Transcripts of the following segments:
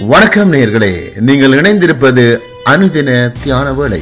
வணக்கம் நேயர்களே நீங்கள் இணைந்திருப்பது அனுதின தியான வேளை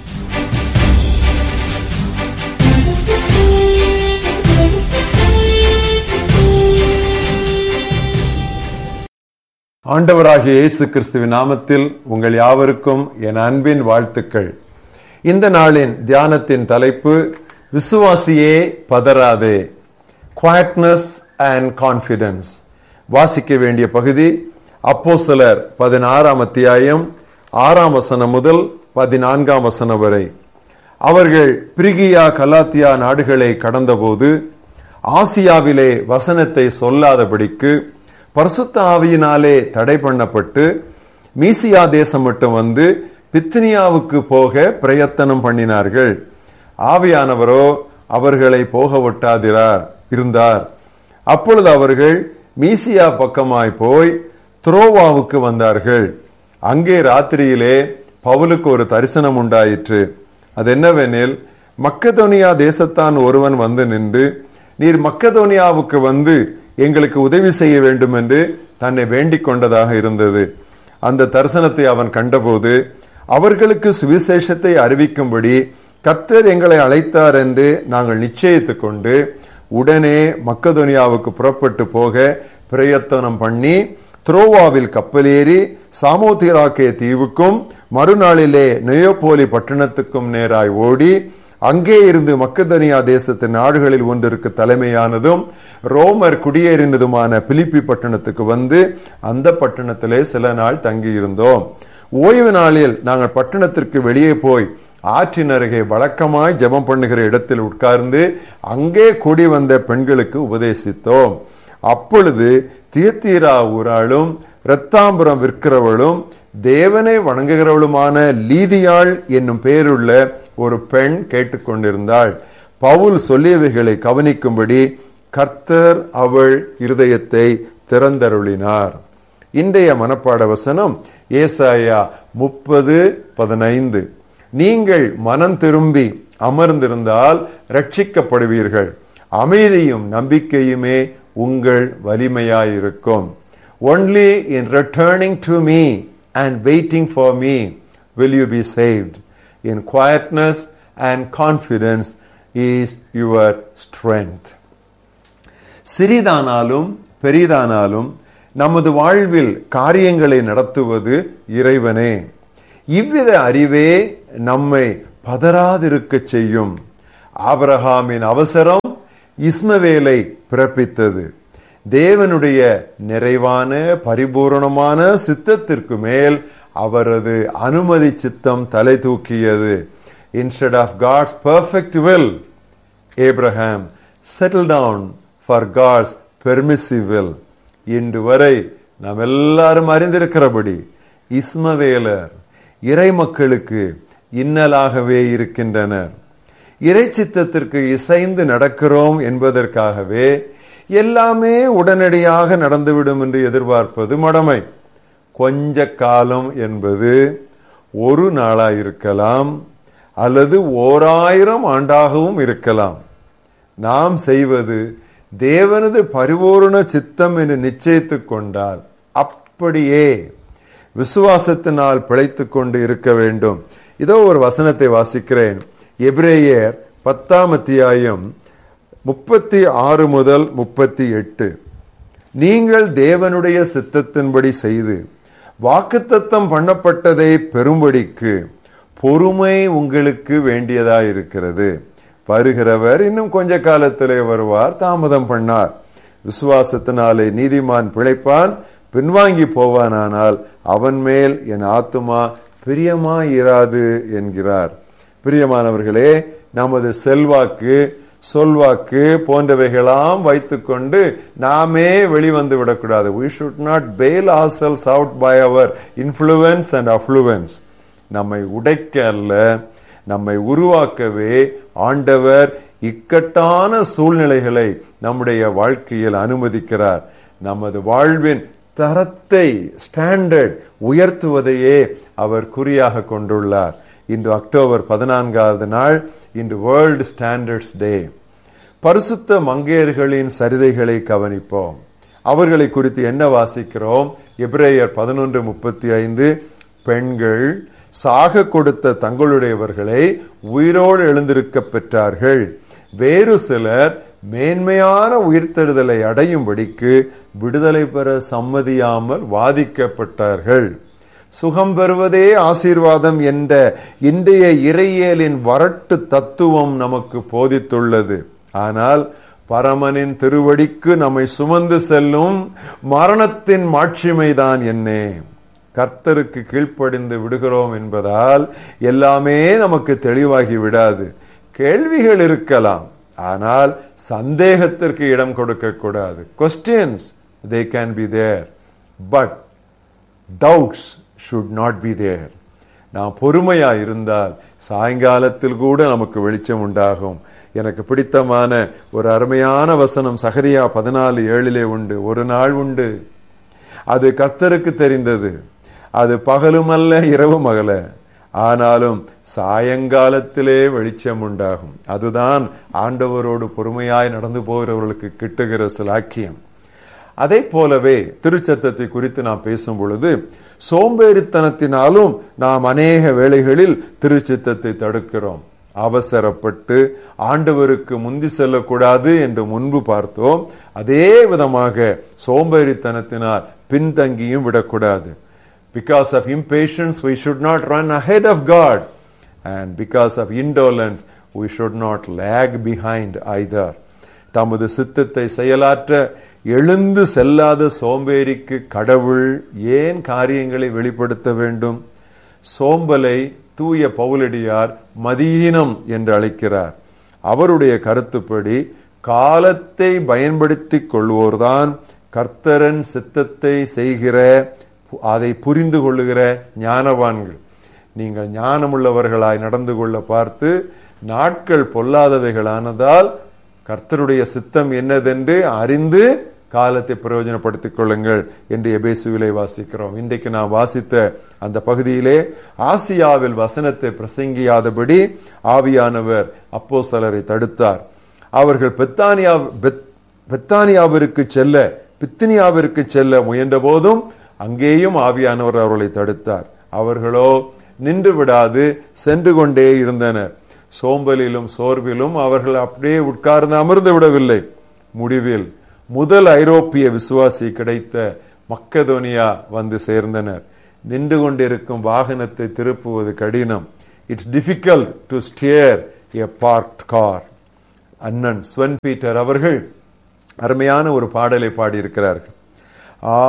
ஆண்டவராகிய இயேசு கிறிஸ்துவின் நாமத்தில் உங்கள் யாவருக்கும் என் அன்பின் வாழ்த்துக்கள் இந்த நாளின் தியானத்தின் தலைப்பு விசுவாசியே பதறாதே குவாட்னஸ் அண்ட் கான்பிடன்ஸ் வாசிக்க வேண்டிய பகுதி அப்போஸ்தலர் பதினாறாம் அத்தியாயம் ஆறாம் வசனம் முதல் பதினான்காம் வசனம் வரை அவர்கள் பிரிகியா கலாத்தியா நாடுகளை கடந்தபோது ஆசியாவிலே வசனத்தை சொல்லாதபடிக்கு பரிசுத்த ஆவியினாலே தடை பண்ணப்பட்டு மீசியா தேசம் மட்டும் வந்து பித்தினியாவுக்கு போக பிரயத்தனம் பண்ணினார்கள் ஆவியானவரோ அவர்களை போக ஒட்டாதிரார் இருந்தார் அப்பொழுது அவர்கள் மீசியா பக்கமாய் போய் துரோவாவுக்கு வந்தார்கள் அங்கே ராத்திரியிலே பவுலுக்கு ஒரு தரிசனம் உண்டாயிற்று அது என்னவெனில் மக்கதோனியா தேசத்தான் ஒருவன் வந்து நின்று நீர் மக்கதோனியாவுக்கு வந்து எங்களுக்கு உதவி செய்ய வேண்டும் என்று தன்னை வேண்டிக் கொண்டதாக இருந்தது அந்த தரிசனத்தை அவன் கண்டபோது அவர்களுக்கு சுவிசேஷத்தை அறிவிக்கும்படி கர்த்தர் எங்களை அழைத்தார் என்று நாங்கள் நிச்சயித்துக் கொண்டு உடனே மக்கதோனியாவுக்கு புறப்பட்டு போக பிரயத்தனம் பண்ணி துரோவாவில் கப்பலேறி சாமோதிராக்கே தீவுக்கும் மறுநாளிலே நெயோபோலி பட்டணத்துக்கும் நேராய் ஓடி அங்கே இருந்து மக்கதனியா தேசத்து நாடுகளில் ஒன்றிற்கு தலைமையானதும் ரோமர் குடியேறினதுமான பிலிப்பி பட்டணத்துக்கு வந்து அந்த பட்டணத்திலே சில நாள் தங்கியிருந்தோம் ஓய்வு நாளில் நாங்கள் பட்டணத்திற்கு வெளியே போய் ஆற்றின் அருகே வழக்கமாய் ஜெபம் பண்ணுகிற இடத்தில் உட்கார்ந்து அங்கே கூடி வந்த பெண்களுக்கு உபதேசித்தோம் அப்பொழுது தீர்த்தீரா ஊராளும் இரத்தாம்பரம் விற்கிறவளும் தேவனை வணங்குகிறவளுமான லீதியாள் என்னும் பெயருள்ள ஒரு பெண் கேட்டுக்கொண்டிருந்தாள் பவுல் சொல்லியவைகளை கவனிக்கும்படி கர்த்தர் அவள் இருதயத்தை திறந்தருளினார் இன்றைய மனப்பாட வசனம் ஏசாயா முப்பது பதினைந்து நீங்கள் மனம் திரும்பி அமர்ந்திருந்தால் ரட்சிக்கப்படுவீர்கள் அமைதியும் நம்பிக்கையுமே உங்கள் வலிமையாயிருக்கும் only in returning to me and waiting for me will you be saved in quietness and confidence is your strength சிறிதானாலும் பெரிதானாலும் நமது வாழ்வில் காரியங்களை நடத்துவது இறைவனே இவ்வித அறிவே நம்மை பதறாதிருக்க செய்யும் ஆபரகாமின் அவசரம் இஸ்மவேலை பிறப்பித்தது தேவனுடைய நிறைவான பரிபூரணமான சித்தத்திற்கு மேல் அவரது அனுமதி சித்தம் தலை தூக்கியது instead of God's perfect will Abraham settle down for God's permissive will இன்று வரை நாம் எல்லாரும் அறிந்திருக்கிறபடி இஸ்மவேலர் இறை மக்களுக்கு இன்னலாகவே இருக்கின்றனர் இறை சித்தத்திற்கு இசைந்து நடக்கிறோம் என்பதற்காகவே எல்லாமே உடனடியாக நடந்துவிடும் என்று எதிர்பார்ப்பது மடமை கொஞ்ச காலம் என்பது ஒரு நாளாயிருக்கலாம் அல்லது ஓராயிரம் ஆண்டாகவும் இருக்கலாம் நாம் செய்வது தேவனது பரிபூர்ண சித்தம் என்று நிச்சயித்துக் கொண்டால் அப்படியே விசுவாசத்தினால் பிழைத்து கொண்டு இருக்க வேண்டும் இதோ ஒரு வசனத்தை வாசிக்கிறேன் எபிரேயர் பத்தாம் அத்தியாயம் முப்பத்தி ஆறு முதல் முப்பத்தி எட்டு நீங்கள் தேவனுடைய சித்தத்தின்படி செய்து வாக்குத்தத்தம் பண்ணப்பட்டதை பெறும்படிக்கு பொறுமை உங்களுக்கு வேண்டியதாயிருக்கிறது வருகிறவர் இன்னும் கொஞ்ச காலத்திலே வருவார் தாமதம் பண்ணார் விசுவாசத்தினாலே நீதிமான் பிழைப்பான் பின்வாங்கி போவானானால் அவன் மேல் என் ஆத்துமா பிரியமாயிராது என்கிறார் பிரியமானவர்களே நமது செல்வாக்கு சொல்வாக்கு போன்றவைகளாம் வைத்துக்கொண்டு நாமே வெளிவந்து விடக்கூடாது we should not bail ourselves out by our influence and affluence நம்மை உடைக்க அல்ல நம்மை உருவாக்கவே ஆண்டவர் இக்கட்டான சூழ்நிலைகளை நம்முடைய வாழ்க்கையில் அனுமதிக்கிறார் நமது வாழ்வின் தரத்தை ஸ்டாண்டர்ட் உயர்த்துவதையே அவர் குறியாக கொண்டுள்ளார் இன்று அக்டோபர் பதினான்காவது நாள் இன்று வேர்ல்டு ஸ்டாண்டர்ட்ஸ் டே பரிசுத்த மங்கையர்களின் சரிதைகளை கவனிப்போம் அவர்களை குறித்து என்ன வாசிக்கிறோம் எபிரேயர் பதினொன்று முப்பத்தி ஐந்து பெண்கள் சாக கொடுத்த தங்களுடையவர்களை உயிரோடு எழுந்திருக்க பெற்றார்கள் வேறு சிலர் மேன்மையான உயிர்த்தெழுதலை அடையும்படிக்கு விடுதலை பெற சம்மதியாமல் வாதிக்கப்பட்டார்கள் சுகம் பெறுவதே ஆசீர்வாதம் என்ற இன்றைய இறையியலின் வரட்டு தத்துவம் நமக்கு போதித்துள்ளது ஆனால் பரமனின் திருவடிக்கு நம்மை சுமந்து செல்லும் மரணத்தின் மாட்சிமைதான் என்னே கர்த்தருக்கு கீழ்ப்படிந்து விடுகிறோம் என்பதால் எல்லாமே நமக்கு தெளிவாகி விடாது கேள்விகள் இருக்கலாம் ஆனால் சந்தேகத்திற்கு இடம் கொடுக்க கூடாது questions they can be there but doubts should not be there நான் பொறுமையா இருந்தால் சாயங்காலத்தில் கூட நமக்கு வெளிச்சம் உண்டாகும் எனக்கு பிடித்தமான ஒரு அருமையான வசனம் சகரியா பதினாலு ஏழிலே உண்டு ஒரு நாள் உண்டு அது கர்த்தருக்கு தெரிந்தது அது பகலும் அல்ல இரவும் அகல ஆனாலும் சாயங்காலத்திலே வெளிச்சம் உண்டாகும் அதுதான் ஆண்டவரோடு பொறுமையாய் நடந்து போகிறவர்களுக்கு கிட்டுகிற சிலாக்கியம் அதை போலவே திருச்சத்தத்தை குறித்து நாம் பேசும் பொழுது சோம்பேறித்தனத்தினாலும் நாம் அநேக வேளைகளில் திருச்சித்தத்தை தடுக்கிறோம் அவசரப்பட்டு ஆண்டவருக்கு முந்தி செல்லக்கூடாது என்று முன்பு பார்த்தோம் அதே விதமாக சோம்பேறித்தனத்தினால் பின்தங்கியும் விடக்கூடாது because of impatience we should not run ahead of God and because of indolence we should not lag behind either தமது சித்தத்தை செயலாற்ற எழுந்து செல்லாத சோம்பேறிக்கு கடவுள் ஏன் காரியங்களை வெளிப்படுத்த வேண்டும் சோம்பலை தூய பவுலடியார் மதீனம் என்று அழைக்கிறார் அவருடைய கருத்துப்படி காலத்தை பயன்படுத்திக் கொள்வோர்தான் கர்த்தரன் சித்தத்தை செய்கிற அதை புரிந்து கொள்ளுகிற ஞானவான்கள் நீங்கள் ஞானமுள்ளவர்களாய் நடந்து கொள்ள பார்த்து நாட்கள் பொல்லாதவைகளானதால் கர்த்தருடைய சித்தம் என்னதென்று அறிந்து காலத்தை பிரயோஜனப்படுத்திக் கொள்ளுங்கள் என்று எபேசுவிலே வாசிக்கிறோம் இன்றைக்கு நாம் வாசித்த அந்த பகுதியிலே ஆசியாவில் வசனத்தை பிரசங்கியாதபடி ஆவியானவர் அப்போ தடுத்தார் அவர்கள் பெத்தானியா பெத்தானியாவிற்கு செல்ல பித்தினியாவிற்கு செல்ல முயன்ற போதும் அங்கேயும் ஆவியானவர் அவர்களை தடுத்தார் அவர்களோ நின்று விடாது சென்று கொண்டே இருந்தனர் சோம்பலிலும் சோர்விலும் அவர்கள் அப்படியே உட்கார்ந்து அமர்ந்து விடவில்லை முடிவில் முதல் ஐரோப்பிய விசுவாசி கிடைத்த மக்கதோனியா வந்து சேர்ந்தனர் நின்று கொண்டிருக்கும் வாகனத்தை திருப்புவது கடினம் it's difficult to steer a parked car அண்ணன் ஸ்வன் பீட்டர் அவர்கள் அருமையான ஒரு பாடலை பாடியிருக்கிறார்கள்